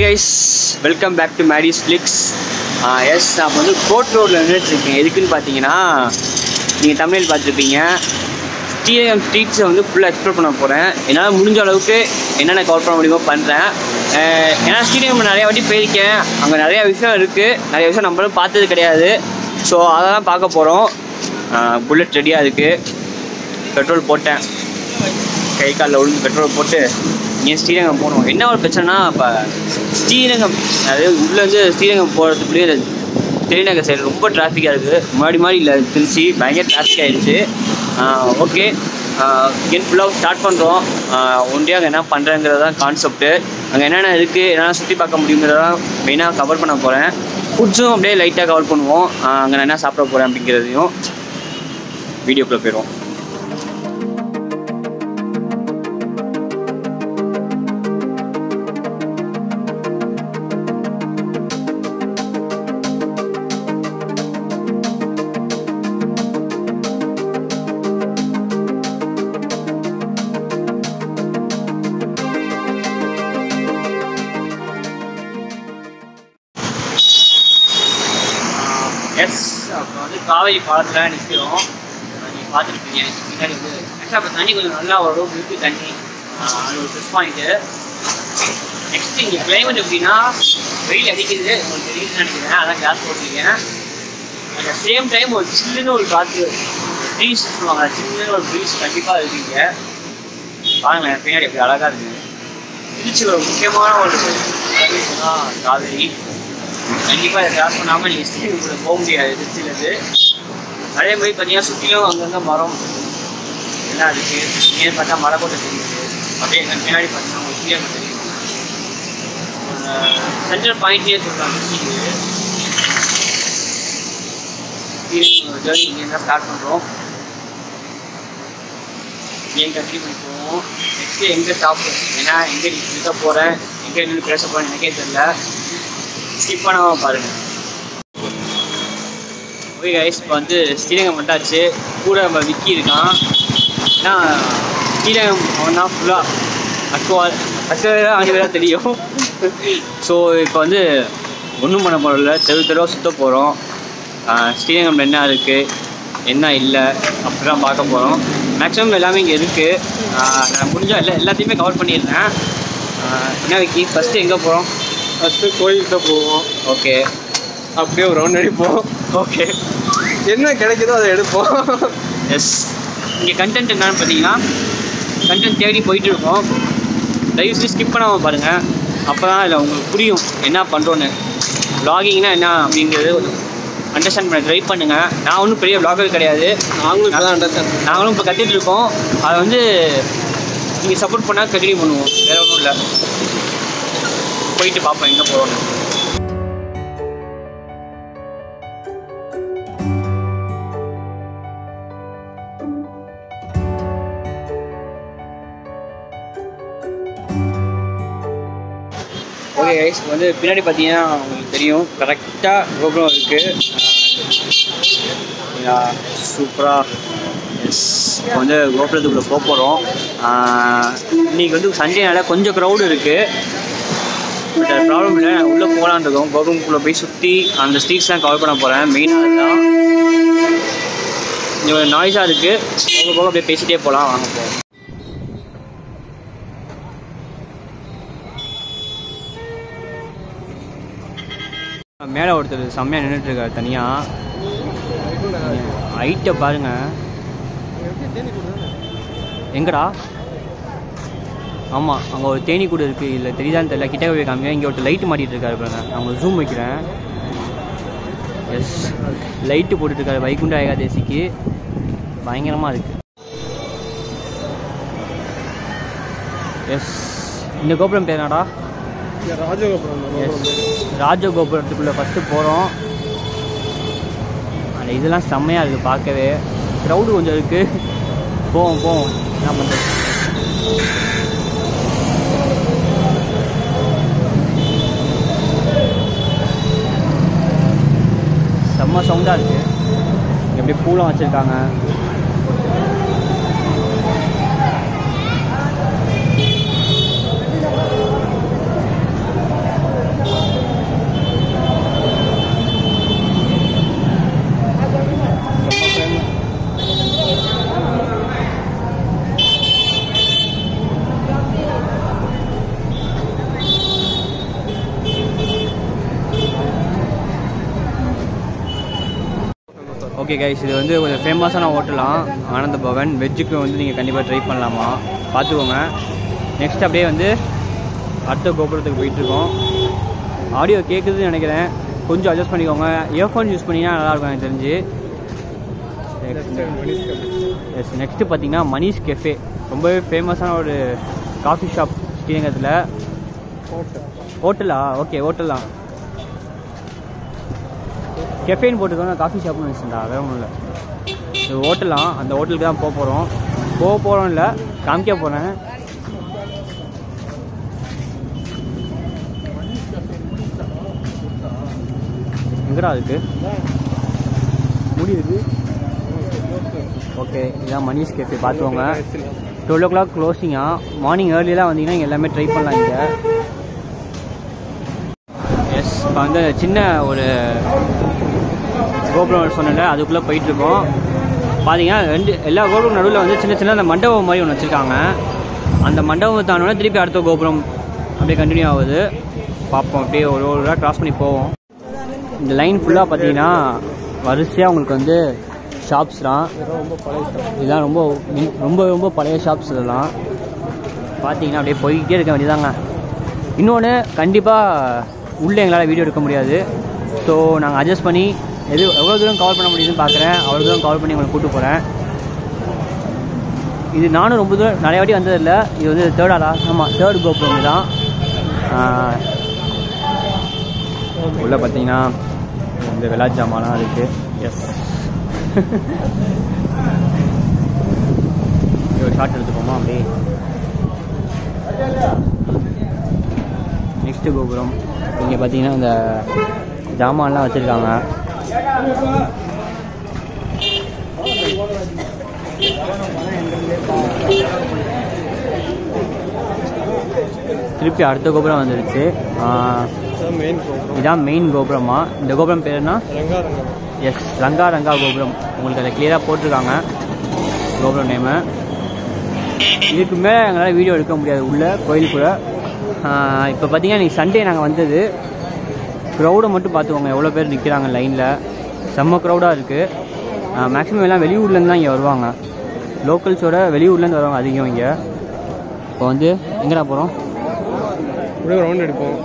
Guys welcome back to Maddy's Flix yes நான் இப்போ வந்து கோட் ரோடில் நின்றுட்டுருக்கேன் எதுக்குன்னு பார்த்தீங்கன்னா நீங்கள் தமிழில் பார்த்துருப்பீங்க ஸ்ரீரங்கம் ஸ்ட்ரீட்ஸை வந்து ஃபுல்லாக எக்ஸ்ப்ளோர் பண்ண போகிறேன் என்னால் முடிஞ்ச அளவுக்கு என்னென்ன கவர் பண்ண முடியுமோ பண்ணுறேன் ஏன்னா ஸ்ரீரங்கம் நிறையா வாட்டி போயிருக்கேன் அங்கே நிறையா விஷயம் இருக்குது நிறைய விஷயம் நம்மளும் பார்த்தது கிடையாது ஸோ அதெல்லாம் பார்க்க போகிறோம் புல்லட் ரெடியாக இருக்குது பெட்ரோல் போட்டேன் கை காலில் விழுந்து பெட்ரோல் போட்டு ஏன் ஸ்ரீரங்கம் போகணும் என்ன ஒரு பிரச்சனைனா இப்போ ஸ்ரீரங்கம் அதாவது உள்ளேருந்து ஸ்ரீரங்கம் போகிறதுக்குள்ளேயே திருநகர் சைடு ரொம்ப டிராஃபிக்காக இருக்குது முன்னாடி மாதிரி இல்லை திருச்சி பயங்கர டிராஃபிக் ஆகிடுச்சு ஓகே இங்கே ஃபுல்லாக ஸ்டார்ட் பண்ணுறோம் ஒன்றியாக அங்கே என்ன பண்ணுறேங்கிறது தான் கான்செப்ட்டு அங்கே என்னென்ன இருக்குது என்னென்ன சுற்றி பார்க்க முடியுங்கிறதான் மெயினாக கவர் பண்ண போகிறேன் ஃபுட்ஸும் அப்படியே லைட்டாக கவர் பண்ணுவோம் அங்கே நான் என்ன சாப்பிட போகிறேன் அப்படிங்கிறதையும் வீடியோக்குள்ளே போயிடுவோம் எஸ் அப்புறம் வந்து காவேரி பாலத்தில் நிற்கிறோம் நீங்கள் பார்த்துருப்பீங்க பின்னாடி வந்து ஆக்சுவலாக இப்போ தண்ணி கொஞ்சம் நல்லா வரும் இருக்கு தண்ணி ஆஹ் அது ஒரு ப்ளஸ் பாயிண்ட்டு நெக்ஸ்ட் இங்கே கிளைமேட் எப்படின்னா வெயில் அடிக்குது உங்களுக்கு தெரியுதுன்னு நினைக்கிறேன் அதான் கிளாஸ் போட்டிருக்கேன் அட் சேம் டைம் ஒரு சில்லுன்னு ஒரு காற்று ப்ரீஸ் சொல்லுவாங்க சில்லுன்னு ஒரு ப்ரீஸ் கண்டிப்பாக இருக்கீங்க பாருங்களேன் பின்னாடி எப்படி அழகாக இருக்குது திருச்சி ஒரு முக்கியமான ஒரு பிரதேசம்னா காவேரி கண்டிப்பாக இதை கிராஸ் பண்ணாமல் நீங்கள் ஸ்ரீரங்கத்தில் போக முடியாது திருச்சியிலேருந்து அதே மாதிரி பார்த்தீங்கன்னா சுற்றிலும் அங்கங்கே மரம் எல்லாம் இருக்குது நேர் பார்த்தா மலைக்கோட்டை தெரியுது அப்படியே எங்கள் பின்னாடி பார்த்தீங்கன்னா ஒரு ஸ்ரீரங்கம் தெரியும் சென்ட்ரல் பாயிண்ட்லேயே சொல்கிறாங்க திருச்சிக்கு ஸ்ரீரங்கம் ஜேர்னி இங்கேருந்து ஸ்டார்ட் பண்ணுறோம் என் கண்ட்ரி பண்ணி போவோம் நெக்ஸ்ட்டு எங்கே ஸ்டாப் ஏன்னா எங்கே நிற்க போகிறேன் எங்கே நின்று பேச போகிறேன் எனக்கே தெரியல ஸ்கிப் பண்ணாமல் பாருங்கள் ஓகே கைஸ் இப்போ வந்து ஸ்ரீரங்கம் வந்தாச்சு கூட நம்ம விக்கி இருக்கான் ஏன்னா ஸ்ரீரங்கம் அவன் தான் ஃபுல்லாக அக்குவா அக்குவா அவனுக்கு தான் தெரியும் ஸோ இப்போ வந்து ஒன்றும் பண்ண போகிறதில்ல தெரு தெருவாக சுற்ற போகிறோம் ஸ்ரீரங்கம்ல என்ன இருக்குது என்ன இல்லை அப்படிலாம் பார்க்க போகிறோம் மேக்ஸிமம் எல்லாமே இங்கே இருக்குது நான் முடிஞ்ச எல்லா எல்லாத்தையுமே கவர் பண்ணியிருந்தேன் ஆஹ் என்ன விக்கி ஃபஸ்ட்டு எங்கே போகிறோம் ஃபஸ்ட்டு கோயிலுக்கு போவோம் ஓகே அப்படியே ஒரு ரவுண்ட் அடிப்போம் ஓகே என்ன கிடைக்குதோ அதை எடுப்போம் எஸ் இங்கே கண்டென்ட் என்னன்னு பார்த்தீங்கன்னா கண்டென்ட் தேடி போயிட்டு இருக்கோம் தயவுசெய்து ஸ்கிப் பண்ணாமல் பாருங்கள் அப்போ தான் இதில் உங்களுக்கு புரியும் என்ன பண்ணுறோன்னு vloggingனா என்ன அப்படிங்கிறது கொஞ்சம் அண்டர்ஸ்டாண்ட் பண்ண ட்ரை பண்ணுங்கள் நான் ஒன்றும் பெரிய vlogger கிடையாது நாங்களும் இப்போ தான் அண்டர்ஸ்டாண்ட் நாங்களும் இப்போ கற்றுட்டு இருக்கோம் அதை வந்து நீங்கள் சப்போர்ட் பண்ணால் கண்டினியூ பண்ணுவோம் வேறு ஒன்றும் இல்லை போயிட்டு பார்ப்போம் எங்கே போகிறோன்னு ஓகே கைஸ் வந்து பின்னாடி பார்த்தீங்கன்னா உங்களுக்கு தெரியும் கரெக்டாக கோபுரம் இருக்குது சூப்பராக எஸ் இப்போ வந்து கோபுரத்துக்குள்ளே போக போகிறோம் இன்றைக்கி வந்து சண்டேனால கொஞ்சம் க்ரௌடு இருக்குது பட் அது ப்ராப்ளம் இல்லை நான் உள்ளே போகலான்னு இருக்கோம் கோபுரம்குள்ளே போய் சுற்றி அந்த ஸ்ட்ரீட்ஸ்லாம் கவர் பண்ண போகிறேன் மெயினாக அதுதான் கொஞ்சம் நாய்ஸாக இருக்குது போக போக அப்படியே பேசிகிட்டே போகலாம் வாங்க போவோம் மேலே ஒருத்தர் செம்மையாக நின்றுட்டு இருக்காரு தனியாக ஹைட்டை பாருங்க எங்கடா ஆமாம் அங்கே ஒரு தேனி கூட இருக்குது இல்லை தெரியுதான்னு தெரியல கிட்ட போய் காமிங்க இங்கே ஒருத்தர் லைட்டு மாட்டிட்டு இருக்காரு பாருங்க நான் உங்களுக்கு ஜூம் வைக்கிறேன் எஸ் லைட்டு போட்டுட்ருக்காரு வைகுண்ட ஏகாதேசிக்கு பயங்கரமாக இருக்குது எஸ் இந்த கோபுரம் பேர் என்னடா எஸ் ராஜகோபுரத்துக்குள்ளே ஃபஸ்ட்டு போகிறோம் அந்த இதெல்லாம் செம்மையாக இருக்குது பார்க்கவே க்ரௌடு கொஞ்சம் இருக்குது போவோம் போவோம் என்ன பண்ணுறது செம்ம சவுண்டாக இருக்குது எப்படி பூலாம் வச்சுருக்காங்க ஓகே கைஸ் இது வந்து கொஞ்சம் ஃபேமஸான ஹோட்டலாம் ஆனந்த பவன் வெஜ்ஜுக்கு வந்து நீங்கள் கண்டிப்பாக ட்ரை பண்ணலாமா பார்த்துக்கோங்க நெக்ஸ்ட் அப்படியே வந்து அடுத்த கோபுரத்துக்கு போயிட்டுருக்கோம் ஆடியோ கேட்குதுன்னு நினைக்கிறேன் கொஞ்சம் அட்ஜஸ்ட் பண்ணிக்கோங்க இயர்ஃபோன் யூஸ் பண்ணிங்கன்னா நல்லாயிருக்கும் எனக்கு தெரிஞ்சு எஸ் நெக்ஸ்ட்டு பார்த்தீங்கன்னா மணிஷ் கெஃபே ரொம்பவே ஃபேமஸான ஒரு காஃபி ஷாப் ஸ்ரீரங்கத்தில் ஹோட்டலா ஓகே ஹோட்டல் தான் கெஃபேன்னு போட்டுக்கோங்க காஃபி ஷாப்னு வச்சுருந்தா வேற ஒன்றும் இல்லை இது ஹோட்டலாம் அந்த ஹோட்டலுக்கு தான் போக போகிறோம் போக போகிறோம் இல்லை காமிக்க போகிறேன் எங்கடா இருக்கு முடி இருக்கு ஓகே இதான் மணிஷ் கேஃபே பார்த்துக்கோங்க டுவெல் ஓ கிளாக் க்ளோசிங்கா மார்னிங் ஏர்லியெலாம் வந்தீங்கன்னா இங்க எல்லாமே ட்ரை பண்ணலாம் இங்கே எஸ் இப்போ வந்து சின்ன ஒரு கோபுரம் சொன்னேன்ல அதுக்குள்ளே போயிட்டுருக்கோம் பார்த்தீங்கன்னா ரெண்டு எல்லா கோபுரம் நடுவில் வந்து சின்ன சின்ன அந்த மண்டபம் மாதிரி ஒன்று வச்சுருக்காங்க அந்த மண்டபம் தானோட திருப்பி அடுத்த கோபுரம் அப்படியே கண்டினியூ ஆகுது பார்ப்போம் அப்படியே ஒரு ஒரு கிராஸ் பண்ணி போவோம் இந்த லைன் ஃபுல்லாக பார்த்தீங்கன்னா வரிசையாக உங்களுக்கு வந்து ஷாப்ஸ் தான் இதெல்லாம் ரொம்ப மின்- ரொம்ப ரொம்ப பழைய ஷாப்ஸ் இதெல்லாம் பார்த்தீங்கன்னா அப்படியே போய்கிட்டே இருக்க வேண்டியதாங்க இன்னொன்று கண்டிப்பாக உள்ளே எங்களால் வீடியோ எடுக்க முடியாது ஸோ நாங்கள் அட்ஜஸ்ட் பண்ணி எது எவ்வளோ தூரம் கவர் பண்ண முடியுதுன்னு பார்க்குறேன் அவ்வளோ தூரம் கவர் பண்ணி உங்களை கூப்பிட்டு போகிறேன் இது நானும் ரொம்ப தூரம் நிறைய வாட்டி வந்ததில்ல இது வந்து தேர்ட் ஆளா ஆமாம் தேர்ட் கோபுரம் தான் ஆஹ், உள்ள பார்த்தீங்கன்னா இந்த விளா ஜாமான்லாம் இருக்குது எஸ் ஒரு ஷார்ட் எடுத்துப்போமா அப்படியே நெக்ஸ்ட் கோபுரம் இங்கே பார்த்தீங்கன்னா இந்த ஜாமான்லாம் வச்சுருக்காங்க திருப்பி அடுத்த கோபுரம் வந்துருச்சு ஆஹ், மெயின் கோபுரம் இதான் மெயின் கோபுரமா இந்த கோபுரம் பேர் என்ன ரங்காரங்கம் எஸ் ரங்கா ரங்கா கோபுரம் உங்களுக்கு அதை கிளியராக போட்டிருக்காங்க கோபுரம் நேமு இதுக்கு மேலே எங்களால் வீடியோ எடுக்க முடியாது உள்ள கோயிலுக்குள்ள இப்போ பார்த்தீங்கன்னா இன்னைக்கு சண்டே நாங்கள் வந்தது க்ரௌடை மட்டும் பார்த்துக்கோங்க எவ்வளோ பேர் நிற்கிறாங்க லைனில் செம்ம க்ரௌடாக இருக்குது மேக்ஸிமம் எல்லாம் வெளியூர்லேருந்து தான் இங்கே வருவாங்க லோக்கல்ஸோட வெளியூர்லேருந்து வருவாங்க அதிகம் இங்கே இப்போ வந்து எங்கடா போகிறோம் அப்படியே ரவுண்ட் அடிப்போம்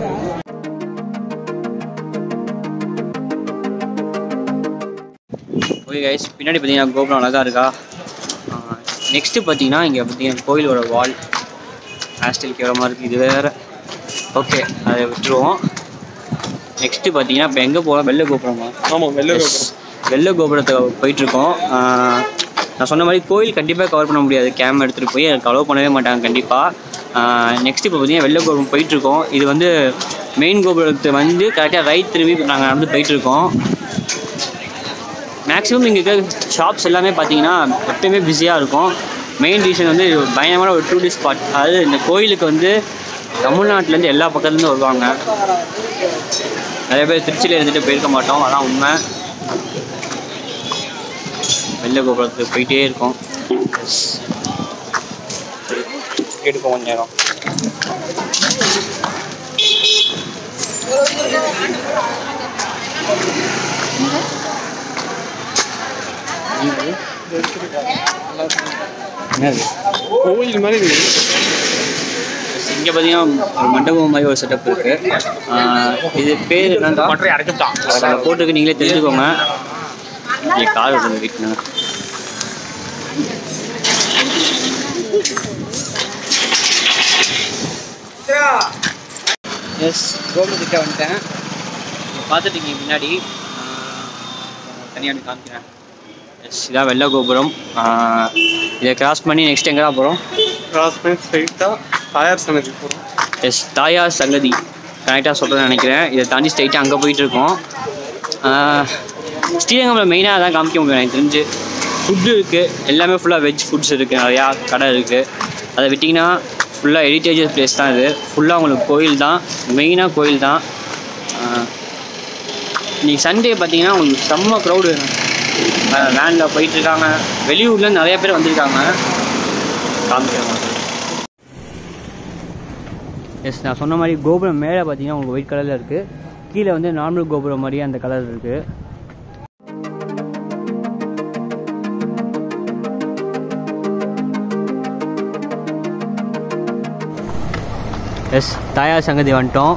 ஓகே கைஸ் பின்னாடி பார்த்தீங்கன்னா கோபுரம் அழகாக இருக்கா நெக்ஸ்ட்டு பார்த்தீங்கன்னா இங்கே பார்த்தீங்கன்னா கோயிலோட வால் ஹேர்ஸ்டைல் கேவலமாக இருக்குது இது வேறு ஓகே அதை விட்டுருவோம் நெக்ஸ்ட்டு பார்த்தீங்கன்னா இப்போ எங்கே போகிறோம் வெள்ளை கோபுரமா ஆமாம் வெள்ளை Yes. கோபுரம் வெள்ளை கோபுரத்தை போயிட்டுருக்கோம் ஆஹ், நான் சொன்ன மாதிரி கோயில் கண்டிப்பாக கவர் பண்ண முடியாது கேம் எடுத்துகிட்டு போய் எனக்கு அலோவ் பண்ணவே மாட்டாங்க கண்டிப்பாக நெக்ஸ்ட் இப்போ பார்த்தீங்கன்னா வெள்ளை கோபுரம் போயிட்டுருக்கோம் இது வந்து மெயின் கோபுரத்தை வந்து கரெக்டாக ரைட் திரும்பி நாங்கள் நடந்து போயிட்டுருக்கோம் மேக்ஸிமம் இங்கே இருக்க ஷாப்ஸ் எல்லாமே பார்த்தீங்கன்னா எப்பயுமே பிஸியாக இருக்கும் மெயின் ரீசன் வந்து இது ஒரு பயங்கரமான ஒரு டூரிஸ்ட் ஸ்பாட் அதாவது இந்த கோயிலுக்கு வந்து தமிழ்நாட்டிலேருந்து எல்லா பக்கத்துலேருந்து வருவாங்க நிறைய பேர் திருச்சியில் இருந்துட்டு போயிருக்க மாட்டோம் அதான் உண்மை வெள்ளை கோபுரத்துக்கு போயிட்டே இருக்கோம் எடுப்போம் கொஞ்ச நேரம் என்னது கோயில் மாதிரி இருக்கு இங்கே பார்த்தீங்கன்னா ஒரு மண்டபம் மாதிரி ஒரு செட்டப் இருக்கு ஆஹ் இது பேர் என்னன்னா அதில் போட்டிருக்கு நீங்களே தெரிஞ்சுக்கோங்க இங்கே கார் வருது வீட்டுல எஸ் கோபுரத்துக்கிட்ட வந்துட்டேன் பார்த்துட்டீங்க முன்னாடி தனியாக காமிக்கிறேன் எஸ் இதான் வெள்ளை கோபுரம் ஆஹ் இதை கிராஸ் பண்ணி நெக்ஸ்ட் எங்கடா போகிறோம் கிராஸ் பண்ணி ஸ்ட்ரைட்டாக தாயார் சன்னதி போகிறோம் எஸ் தாயார் சங்கதி கரெக்டாக சொல்கிறேன்னு நினைக்கிறேன் இதை தாண்டி ஸ்ட்ரைட்டாக அங்கே போயிட்டுருக்கோம் ஸ்ரீரங்கமில் மெயினாக அதான் காமிக்க முடியும் எனக்கு தெரிஞ்சு ஃபுட்டு இருக்குது எல்லாமே ஃபுல்லாக வெஜ் ஃபுட்ஸ் இருக்குது நிறையா கடை இருக்குது அதை விட்டிங்கன்னா ஃபுல்லாக ஹெரிட்டேஜ் பிளேஸ் தான் இது ஃபுல்லாக உங்களுக்கு கோயில் தான் மெயினாக கோயில் தான் இன்னைக்கு சண்டே பார்த்தீங்கன்னா உங்களுக்கு செம்ம க்ரௌடு வேனில் போயிட்டுருக்காங்க வெளியூர்லேருந்து நிறைய பேர் வந்திருக்காங்க காமிக்கிறேன் எஸ் நான் சொன்ன மாதிரி கோபுரம் மேலே பார்த்தீங்கன்னா உங்களுக்கு ஒயிட் கலரில் இருக்குது கீழே வந்து நார்மல் கோபுரம் மாதிரியே அந்த கலர் இருக்குது எஸ் தாயார் சங்கதி வந்துட்டோம்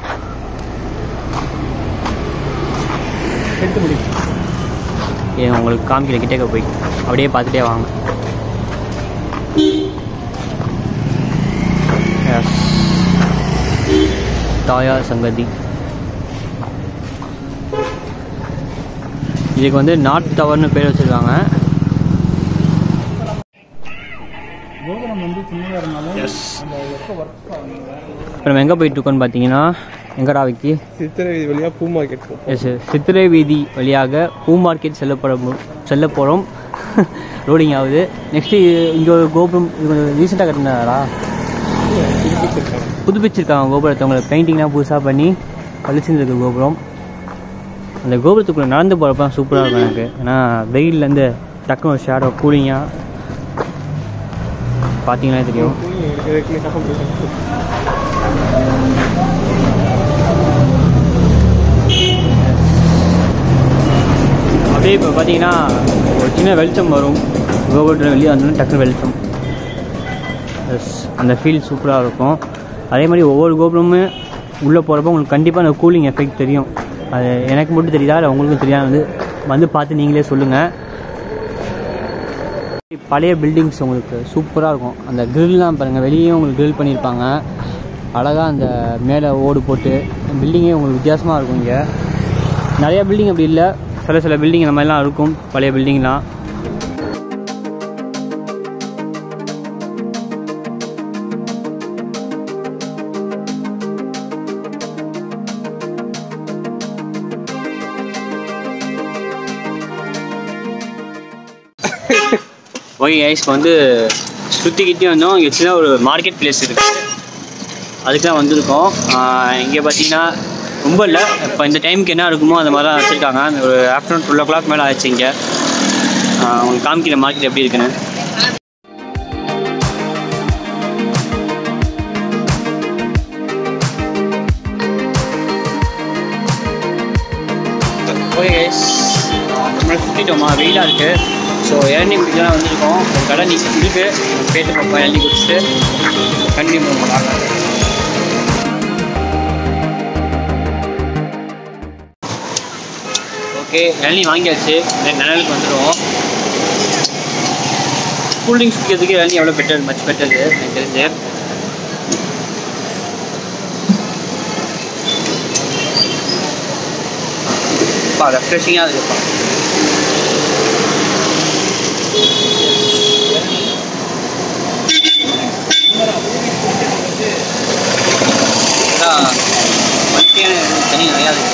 எடுத்து முடி ஏன் உங்களுக்கு காமிக்கிற கிட்டக்க போய் அப்படியே பார்த்துட்டே வாங்க எஸ் தாயார் சங்கதி இதுக்கு வந்து நார்த் டவர்னு பேர் வச்சுருக்காங்க கோபுரம் வந்து சின்னதாக இருந்தாலும் எஸ் அந்த எப்போ ஒர்க் ஆகுங்க இப்போ நம்ம எங்கே போயிட்டுருக்கோன்னு பார்த்தீங்கன்னா எங்கடா விக்கி சித்திரை வீதி வழியாக பூ மார்க்கெட் போகும் எஸ் சித்திரை வீதி வழியாக பூ மார்க்கெட் செல்ல போகிற செல்ல போகிறோம் ரோடிங் ஆகுது நெக்ஸ்ட்டு இங்கே ஒரு கோபுரம் இது கொஞ்சம் ரீசெண்டாக கட்டினாரா இருக்காங்க புதுப்பிச்சிருக்காங்க கோபுரத்தை உங்களுக்கு பெயிண்டிங்லாம் புதுசாக பண்ணி பளிச்சுன்னு இருக்கு கோபுரம் அந்த கோபுரத்துக்குள்ளே நடந்து போகிறப்ப சூப்பராக இருக்கும் எனக்கு ஏன்னா வெயில்லேருந்து டக்குனு ஒரு ஷேடோ கூலிங்காக பார்த்தீங்கன்னா தெரியும் அப்படியே இப்போ பார்த்தீங்கன்னா ஒரு சின்ன வெளிச்சம் வரும் கோபுரத்தில் வெளியே வந்தோடனே டக்குனு வெளிச்சம் எஸ் அந்த ஃபீல் சூப்பராக இருக்கும் அதே மாதிரி ஒவ்வொரு கோபுரமும் உள்ளே போகிறப்ப உங்களுக்கு கண்டிப்பாக அந்த கூலிங் எஃபெக்ட் தெரியும் அது எனக்கு மட்டும் தெரியுதா இல்லை உங்களுக்கும் தெரியாது வந்து வந்து பார்த்து நீங்களே சொல்லுங்கள் பழைய பில்டிங்ஸ் உங்களுக்கு சூப்பராக இருக்கும் அந்த கிரில்லாம் பாருங்கள் வெளியே உங்களுக்கு grill பண்ணியிருப்பாங்க அழகாக அந்த மேலே ஓடு போட்டு பில்டிங்கே உங்களுக்கு வித்தியாசமாக இருக்கும் இங்கே நிறைய பில்டிங் அப்படி இல்லை சில சில பில்டிங் இந்த மாதிரிலாம் இருக்கும் பழைய பில்டிங்லாம் ஓகே கைஸ் இப்போ வந்து சுற்றிக்கிட்டே வந்தோம் இங்கே சின்ன ஒரு மார்க்கெட் பிளேஸ் இருக்குது அதுக்கு தான் வந்திருக்கோம் இங்கே பார்த்தீங்கன்னா ரொம்ப இல்லை இப்போ இந்த டைமுக்கு என்ன இருக்குமோ அந்த மாதிரி தான் வச்சுருக்காங்க ஒரு ஆஃப்டர்நூன் டுவெல் ஓ கிளாக் மேலே ஆயிடுச்சு இங்கே ஆஹ் உங்களுக்கு காமிக்கிற மார்க்கெட் எப்படி இருக்குன்னு ஓகே கைஸ் நம்மளை சுற்றிட்டோமா வெயிலாக இருக்குது ஸோ இளநீ குடிக்கலாம் வந்திருக்கோம் ஒரு கடை நீ இருக்கு பேட்டு பார்ப்போம் இளநீ குடிச்சிட்டு கண்டினியூ பண்ணுவோம் ஓகே இளநீ வாங்கியாச்சு நெ- நிழலுக்கு வந்துடுவோம் கூல்ட்ரிங்க்ஸ் குடிக்கிறதுக்கு இளநீ எவ்வளோ பெட்டர் மச் பெட்டர் எனக்கு தெரிஞ்சு பா ரெஃப்ரெஷிங்காக இருக்குப்பா அதான் மத்தியான தனி நிறையா இருக்கு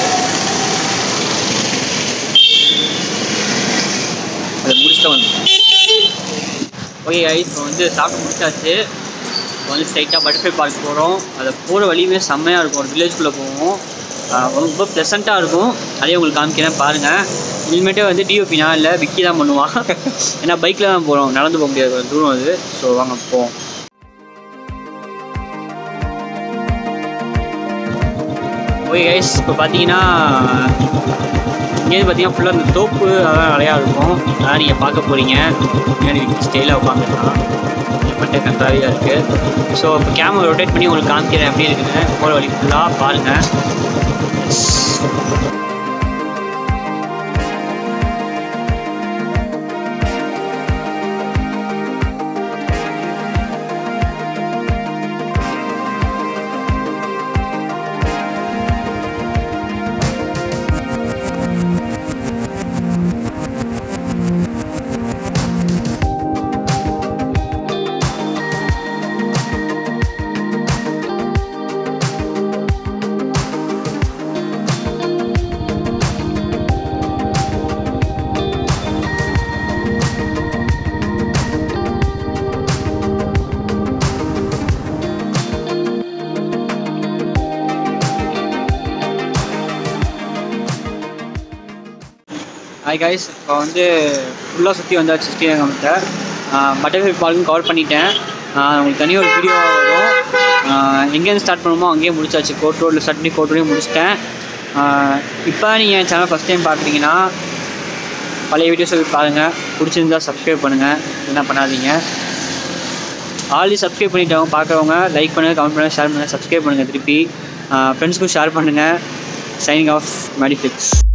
அதை முடிச்சுட்டு வந்து ஓகே ஐஸ் இப்போ வந்து சாப்பிட்டு முடிச்சாச்சு இப்போ வந்து ஸ்ட்ரைட்டாக பட்டர்ஃப்ளை பார்க் போகிறோம் அதை போகிற வழியுமே செம்மையாக இருக்கும் ஒரு வில்லேஜ்குள்ளே போவோம் ஆஹ் ரொம்ப ப்ளசண்ட்டாக இருக்கும் அதே உங்களுக்கு காமிக்கிறேன் பாருங்கள் இனிமேட்டே வந்து டிஓபி நான் இல்லை விக்கி தான் பண்ணுவான் ஏன்னா பைக்கில் தான் போகிறோம் நடந்து போக முடியாது கொஞ்சம் தூரம் அது ஸோ வாங்க போவோம் ஓகே கைஸ் இப்போ பார்த்தீங்கன்னா இங்கேருந்து பார்த்தீங்கன்னா ஃபுல்லாக இந்த தோப்பு அதெல்லாம் நிறையா இருக்கும் அதான் நீங்கள் பார்க்க போகிறீங்க பின்னாடி ஸ்டைலாக உட்காந்துருக்கலாம் மட்டும் கன்றாவியாக இருக்குது ஸோ இப்போ கேமரா ரொட்டேட் பண்ணி உங்களுக்கு காமிக்கிறேன் எப்படி இருக்குன்னு போகிற வழி ஃபுல்லாக பாருங்கள் ஹாய் கைஸ் இப்போ வந்து ஃபுல்லாக சுற்றி வந்தாச்சு ஸ்ரீரங்கத்தை பட்டர்ஃப்ளை பார்க்கும் கவர் பண்ணிட்டேன் ஆஹ் உங்களுக்கு தனியாக ஒரு வீடியோ வரும் ஆஹ் எங்கேருந்து ஸ்டார்ட் பண்ணுமோ அங்கேயே முடிச்சாச்சு கோட் ரோடில் ஸ்டார்ட் பண்ணி கோட் ரோடையும் முடிச்சிட்டேன் இப்போ நீங்கள் என் சேனல் ஃபஸ்ட் டைம் பார்க்குறீங்கன்னா பழைய வீடியோஸ் போய் பாருங்கள் பிடிச்சிருந்தா சப்ஸ்கிரைப் பண்ணுங்கள் என்ன பண்ணாதீங்க ஆல்ரெடி சப்ஸ்கிரைப் பண்ணிட்டவங்க பார்க்குறவங்க லைக் பண்ணுங்கள் கமெண்ட் பண்ணுங்கள் ஷேர் பண்ணுங்கள் சப்ஸ்கிரைப் பண்ணுங்கள் திருப்பி ஃப்ரெண்ட்ஸ்க்கும் ஷேர் பண்ணுங்கள் சைனிங் ஆஃப் மேடிஃப்ளிக்ஸ்